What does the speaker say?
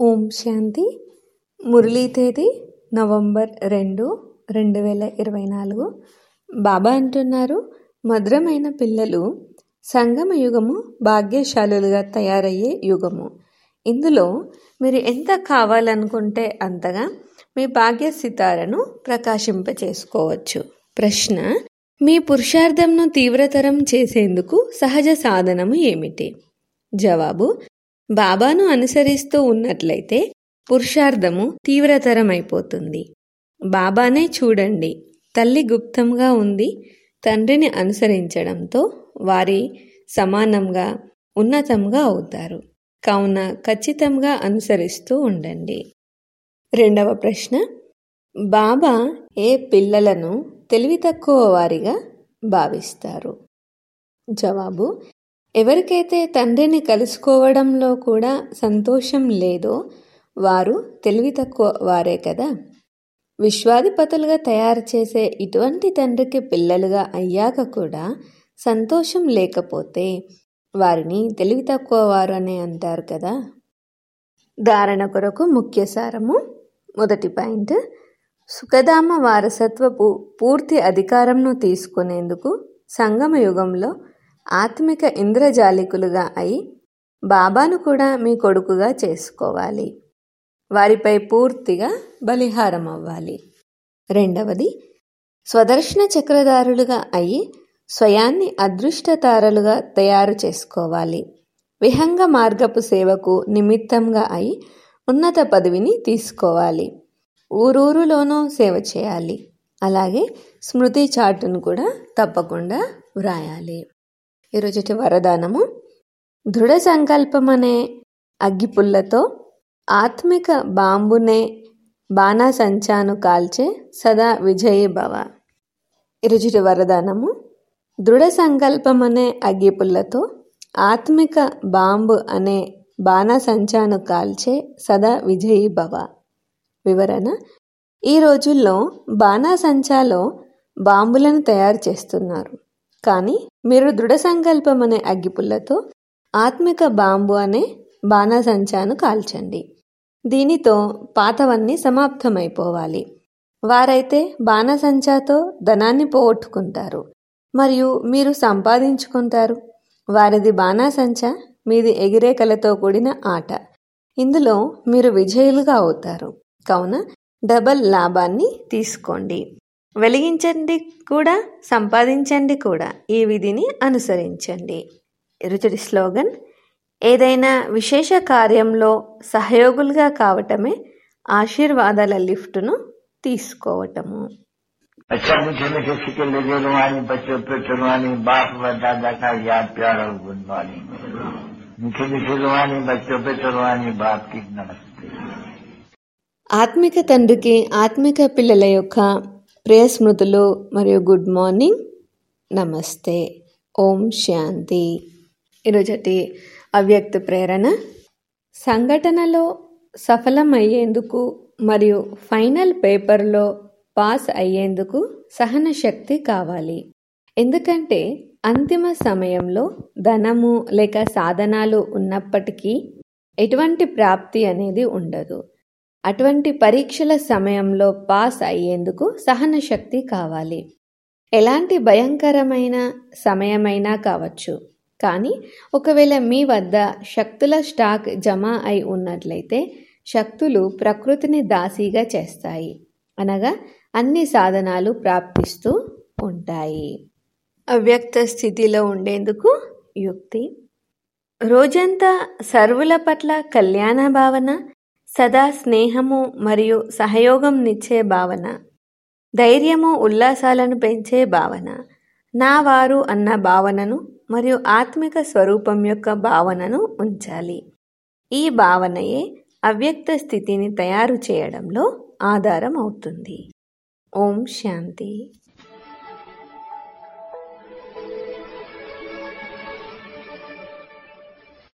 ఓం శాంతి మురళీ తేదీ నవంబర్ రెండు రెండు వేల ఇరవై నాలుగు బాబా అంటున్నారు మధురమైన పిల్లలు సంగమ యుగము భాగ్యశాలులుగా తయారయ్యే యుగము ఇందులో మీరు ఎంత కావాలనుకుంటే అంతగా మీ భాగ్య సితారను ప్రకాశింపచేసుకోవచ్చు ప్రశ్న మీ పురుషార్థంను తీవ్రతరం చేసేందుకు సహజ సాధనము ఏమిటి జవాబు బాబాను అనుసరిస్తూ ఉన్నట్లయితే పురుషార్థము తీవ్రతరమైపోతుంది బాబానే చూడండి తల్లి గుప్తంగా ఉంది తండ్రిని అనుసరించడంతో వారి సమానంగా ఉన్నతంగా అవుతారు కావున ఖచ్చితంగా అనుసరిస్తూ ఉండండి రెండవ ప్రశ్న బాబా ఏ పిల్లలను తెలివి తక్కువ వారిగా భావిస్తారు జవాబు ఎవరికైతే తండ్రిని కలుసుకోవడంలో కూడా సంతోషం లేదో వారు తెలివి తక్కువ వారే కదా విశ్వాధిపతులుగా తయారు చేసే ఇటువంటి తండ్రికి పిల్లలుగా అయ్యాక కూడా సంతోషం లేకపోతే వారిని తెలివి తక్కువ వారు అని అంటారు కదా ధారణ కొరకు ముఖ్య సారము మొదటి పాయింట్ సుఖధామ వారసత్వపు పూర్తి అధికారంను తీసుకునేందుకు సంగమ యుగంలో ఆత్మిక ఇంద్రజాలికులుగా అయి బాబాను కూడా మీ కొడుకుగా చేసుకోవాలి వారిపై పూర్తిగా బలిహారం అవ్వాలి రెండవది స్వదర్శన చక్రధారులుగా అయి స్వయాన్ని అదృష్టతారలుగా తయారు చేసుకోవాలి విహంగ మార్గపు సేవకు నిమిత్తంగా అయి ఉన్నత పదవిని తీసుకోవాలి ఊరూరులోనూ సేవ చేయాలి అలాగే స్మృతి చాటును కూడా తప్పకుండా వ్రాయాలి ఈరోజుటి వరదానము దృఢ సంకల్పం అనే అగ్గిపుల్లతో ఆత్మిక బాంబునే బాణాసంచాను కాల్చే సదా విజయీ భవ ఈరోజుటి వరదానము దృఢ సంకల్పం అనే అగ్గిపుల్లతో ఆత్మిక బాంబు అనే బాణాసంచాను కాల్చే సదా విజయీ భవ వివరణ ఈ రోజుల్లో బాణాసంచాలో బాంబులను తయారు చేస్తున్నారు కానీ మీరు దృఢ సంకల్పం అనే అగ్గిపుల్లతో ఆత్మిక బాంబు అనే బాణాసంచాను కాల్చండి దీనితో పాతవన్నీ సమాప్తమైపోవాలి వారైతే బాణసంచాతో ధనాన్ని పోగొట్టుకుంటారు మరియు మీరు సంపాదించుకుంటారు వారిది బాణాసంచా మీది ఎగిరే కలతో కూడిన ఆట ఇందులో మీరు విజయులుగా అవుతారు కావున డబల్ లాభాన్ని తీసుకోండి వెలిగించండి కూడా సంపాదించండి కూడా ఈ విధిని అనుసరించండి రుచుడి స్లోగన్ ఏదైనా విశేష కార్యంలో సహయోగులుగా కావటమే ఆశీర్వాదాల లిఫ్ట్ను తీసుకోవటము अच्छा मीठे मीठे सिक्के लगे रुहानी बच्चों पे चुनवानी बाप व दादा का याद प्यार और गुणवानी मीठे मीठे रुहानी बच्चों पे चुनवानी बाप की नमस्ते ఆత్మిక తండ్రికి ఆత్మిక పిల్లల యొక్క ప్రియ స్మృతులు మరియు గుడ్ మార్నింగ్ నమస్తే ఓం శాంతి ఈరోజటి అవ్యక్త ప్రేరణ సంఘటనలో సఫలమయ్యేందుకు మరియు ఫైనల్ పేపర్లో పాస్ అయ్యేందుకు సహన శక్తి కావాలి ఎందుకంటే అంతిమ సమయంలో ధనము లేక సాధనాలు ఉన్నప్పటికీ ఎటువంటి ప్రాప్తి అనేది ఉండదు అటువంటి పరీక్షల సమయంలో పాస్ అయ్యేందుకు సహన శక్తి కావాలి ఎలాంటి భయంకరమైన సమయమైనా కావచ్చు కానీ ఒకవేళ మీ వద్ద శక్తుల స్టాక్ జమ అయి ఉన్నట్లయితే శక్తులు ప్రకృతిని దాసీగా చేస్తాయి అనగా అన్ని సాధనాలు ప్రాప్తిస్తూ ఉంటాయి అవ్యక్త స్థితిలో ఉండేందుకు యుక్తి రోజంతా సర్వుల పట్ల కళ్యాణ భావన సదా స్నేహము మరియు సహయోగంనిచ్చే భావన ధైర్యము ఉల్లాసాలను పెంచే భావన నా వారు అన్న భావనను మరియు ఆత్మిక స్వరూపం యొక్క భావనను ఉంచాలి ఈ భావనయే అవ్యక్త స్థితిని తయారు చేయడంలో ఆధారం అవుతుంది ఓం శాంతి